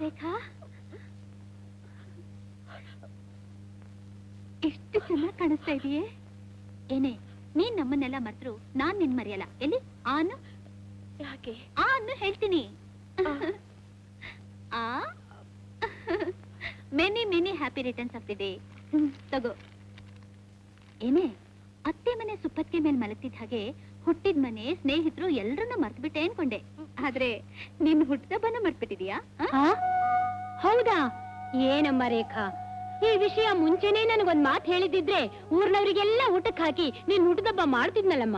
ರೇಖಾ ಎಷ್ಟು ಚೆನ್ನಾಗಿ ಕಾಣಿಸ್ತಾ ಇದೆಯೇ ಏನೇ ನೀನ್ ನಮ್ಮನ್ನೆಲ್ಲ ಮರ್ತ್ರು ನಾನ್ ನಿನ್ ಮರೆಯಲ್ಲ ಎಲ್ಲಿ ಆನು ಯಾಕೆ ಆನು ಹೇಳ್ತೀನಿ ಆ many many happy returns of the day ತಗೋ ಏನೇ ಅತ್ತೆ ಮನೆ ಸುಪ್ಪತ್ತಿಗೆ ಮೇಲೆ ಮಲಗ್ತಿದ್ದ ಹಾಗೆ ಹುಟ್ಟಿದ ಮನೆ ಸ್ನೇಹಿತರು ಎಲ್ರನ್ನೂ ಮರ್ತ್ಬಿಟ್ಟೆ ಅನ್ಕೊಂಡೆ ಆದ್ರೆ ನಿನ್ ಹುಟ್ಟದಬ್ಬನ ಮರ್ತ್ಬಿಟ್ಟಿದ್ಯಾ ಆ? ಹೌದಾ ಏನಮ್ಮ ರೇಖಾ ಈ ವಿಷಯ ಮುಂಚೆನೆ ನನಗೊಂದ್ ಮಾತು ಹೇಳಿದಿದ್ರೆ ಊರ್ನವರಿಗೆಲ್ಲ ಊಟಕ್ಕೆ ಹಾಕಿ ನೀನ್ ಊಟದಬ್ಬ ಮಾಡ್ತಿದ್ನಲ್ಲಮ್ಮ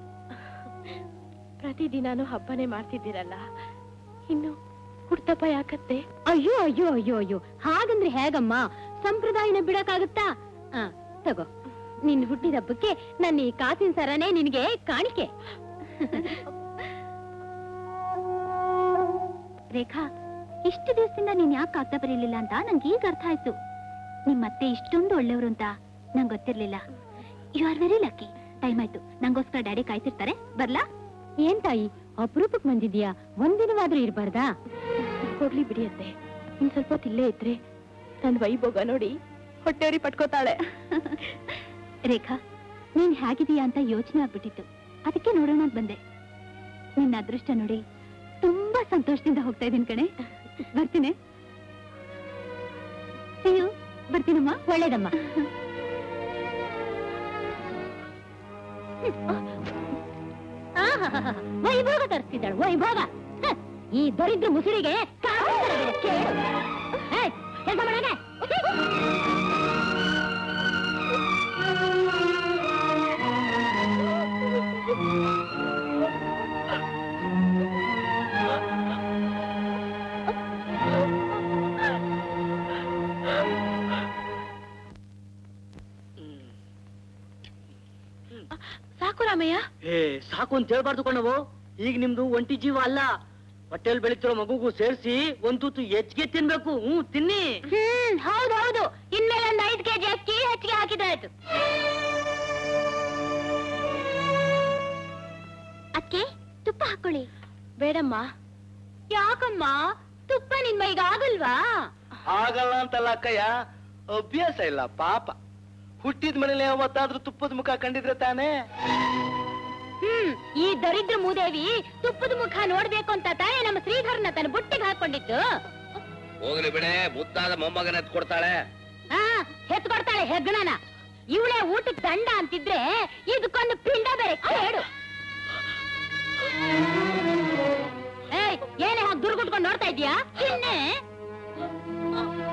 ಪ್ರತಿದಿನಾನು ಹಬ್ಬನೇ ಮಾಡ್ತಿದ್ದೀರಲ್ಲ ಇನ್ನು ಹುಡ್ತಪ್ಪ ಯಾಕತ್ತೆ ಅಯ್ಯೋ ಅಯ್ಯೋ ಅಯ್ಯೋ ಅಯ್ಯೋ ಹಾಗಂದ್ರೆ ಹೇಗಮ್ಮ ಸಂಪ್ರದಾಯನ ಬಿಡಕ್ಕಾಗುತ್ತಾ ಆ ತಗೋ ನಿನ್ ಹುಟ್ಟಿದಬ್ಬಕ್ಕೆ ನನ್ನ ಈ ಕಾಸಿನ ಸರನೇ ನಿನಗೆ ಕಾಣಿಕೆ ರೇಖಾ ಇಷ್ಟು ದಿವಸದಿಂದ ನೀನ್ ಯಾಕೆ ಆಗ್ತಾ ಬರೀಲಿಲ್ಲ ಅಂತ ನಂಗೆ ಈಗ ಅರ್ಥ ಆಯ್ತು ನಿಮ್ಮತ್ತೆ ಇಷ್ಟೊಂದು ಒಳ್ಳೆಯವರು ಅಂತ ನಂಗೆ ಗೊತ್ತಿರ್ಲಿಲ್ಲ you are very lucky time ಆಯ್ತು ನಂಗೋಸ್ಕರ ಡ್ಯಾಡಿ ಕಾಯ್ತಿರ್ತಾರೆ ಬರ್ಲಾ ಏನ್ ತಾಯಿ ಅಪರೂಪಕ್ ಬಂದಿದ್ಯಾ ಒಂದಿನವಾದ್ರೂ ಇರ್ಬಾರ್ದಾ ಹೋಗ್ಲಿ ಬಿಡಿಯತ್ತೆ ಇನ್ ಸ್ವಲ್ಪ ಹೊತ್ತು ಇಲ್ಲೇ ಇದ್ರೆ ನನ್ ವೈಭೋಗ ನೋಡಿ ಹೊಟ್ಟೆವ್ರಿ ಪಟ್ಕೋತಾಳೆ ರೇಖಾ ನೀನ್ ಹೇಗಿದೀಯಾ ಅಂತ ಯೋಚನೆ ಆಗ್ಬಿಟ್ಟಿತ್ತು ಅದಕ್ಕೆ ನೋಡೋಣ ಅಂತ ಬಂದೆ ನಿನ್ನ ಅದೃಷ್ಟ ನೋಡಿ ತುಂಬಾ ಸಂತೋಷದಿಂದ ಹೋಗ್ತಾ ಇದೀನಿ ಕಣೆ ಬರ್ತೀನಿ See you. ಬರ್ತೀನಮ್ಮ ಒಳ್ಳೇದಮ್ಮ ಆಹಾಹಾಹಾ, ವೈಭೋಗ ತರಿಸ್ತಿದ್ದಾಳು ವೈಭೋಗ ಹ, ಈ ದರಿದ್ರ ಮುಸುಳಿಗೆ ಕಾರಣ ಬರದೆ ಕೇಳು. ಏಯ್, ಕೆಲ್ಸ ಮಾಡಾಗೆ. ಸಾಕು ರಾಮಯ್ಯ ಏ ಸಾಕು ಅಂತ ಹೇಳ್ಬಾರ್ದು ಕಣವು ಈಗ ನಿಮ್ದು ಒಂಟಿ ಜೀವ ಅಲ್ಲ ಹೊಟ್ಟೆಲ್ ಬೆಳಿತಿರೋ ಮಗುಗೂ ಸೇರಿಸಿ ಒಂದ್ ತುತ್ತು ಹೆಚ್ಚಿಗೆ ತಿನ್ಬೇಕು ಹ್ಮ್ ತಿನ್ನಿ ಹ್ಮ್ ಹೌದು ಹೌದು ಇನ್ಮೇಲೆ ಒಂದ್ ಐದು ಕೆಜಿ ಅಕ್ಕಿ ಹೆಚ್ಚಿಗೆ ಹಾಕಿದಾಯ್ತು ಅಕ್ಕೆ ತುಪ್ಪ ಹಾಕೊಳ್ಳಿ ಬೇಡಮ್ಮ ಯಾಕಮ್ಮ ತುಪ್ಪ ನಿನ್ ಮೈಗೆ ಆಗಲ್ವಾ ಆಗಲ್ಲ ಅಂತಲ್ಲ ಅಕ್ಕಯ್ಯ ಅಭ್ಯಾಸ ಇಲ್ಲ ಪಾಪ ಹುಟ್ಟಿದ ಮನೇಲಿ ಯಾವತ್ತಾದ್ರೂ ತುಪ್ಪದ ಮುಖ ಕಂಡಿದ್ರೆ ತಾನೇ ಹ್ಮ್ ಈ ದರಿದ್ರ ಮೂದೇವಿ ತುಪ್ಪದ ಮುಖ ನೋಡ್ಬೇಕು ಅಂತ ತಾನೇ ನಮ್ಮ ಶ್ರೀಧರನ ತನ್ನ ಬುಟ್ಟಿಗೆ ಹಾಕೊಂಡಿದ್ದು ಹೋಗ್ಲಿ ಬಿಡೆ ಮುದ್ದಾದ ಮೊಮ್ಮಗನ ಎತ್ ಕೊಡ್ತಾಳೆ ಆ ಹೆತ್ಕೊಡ್ತಾಳೆ ಹೆಗ್ಗಣನ ಇವಳೇ ಊಟಕ್ಕೆ ದಂಡ ಅಂತಿದ್ರೆ ಇದಕ್ಕೊಂದು ಪಿಂಡ ಬೇರೆ ಕೇಳು ಏಯ್ ಏನೇ ಹಾಗೆ ದುರ್ಗುಟ್ಕೊಂಡು ನೋಡ್ತಾ ಇದೀಯಾ ಚಿನ್ನೆ